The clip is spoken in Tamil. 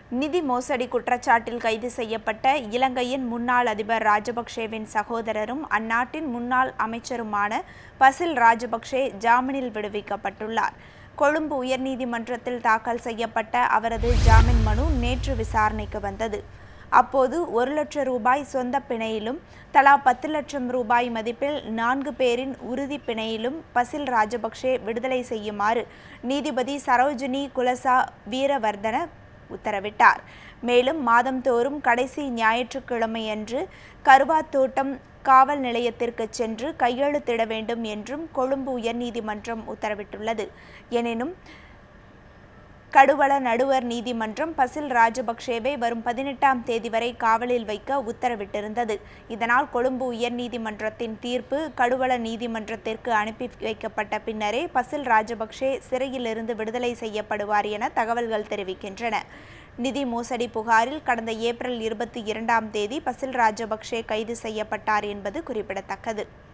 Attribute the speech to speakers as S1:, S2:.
S1: நிதி மோசடி குற்றச்சாட்டில் கைது செய்யப்பட்ட இலங்கையின் முன்னாள் அதிபர் ராஜபக்சேவின் சகோதரரும் அந்நாட்டின் முன்னாள் அமைச்சருமான பசில் ராஜபக்சே ஜாமீனில் விடுவிக்கப்பட்டுள்ளார் கொழும்பு உயர்நீதிமன்றத்தில் தாக்கல் செய்யப்பட்ட அவரது ஜாமீன் மனு நேற்று விசாரணைக்கு வந்தது அப்போது ஒரு லட்சம் ரூபாய் சொந்த பிணையிலும் தலா பத்து லட்சம் ரூபாய் மதிப்பில் நான்கு பேரின் உறுதி பிணையிலும் பசில் ராஜபக்சே விடுதலை செய்யுமாறு நீதிபதி சரோஜினி குலசா வீரவர்தன உத்தரவிட்டார் மேலும் மாதந்தோறும் கடைசி ஞாயிற்றுக்கிழமையன்று கருவாத்தோட்டம் காவல் நிலையத்திற்கு சென்று கையெழுத்திட வேண்டும் என்றும் கொழும்பு உயர்நீதிமன்றம் உத்தரவிட்டுள்ளது எனினும் கடுவள நடுவர் நீதிமன்றம் பசில் ராஜபக்சேவை வரும் பதினெட்டாம் தேதி வரை காவலில் வைக்க உத்தரவிட்டிருந்தது இதனால் கொழும்பு உயர்நீதிமன்றத்தின் தீர்ப்பு கடுவள நீதிமன்றத்திற்கு அனுப்பி வைக்கப்பட்ட பின்னரே பசில் ராஜபக்சே சிறையிலிருந்து விடுதலை செய்யப்படுவார் என தகவல்கள் தெரிவிக்கின்றன நிதி மோசடி புகாரில் கடந்த ஏப்ரல் இருபத்தி இரண்டாம் தேதி பசில் ராஜபக்சே கைது செய்யப்பட்டார் என்பது குறிப்பிடத்தக்கது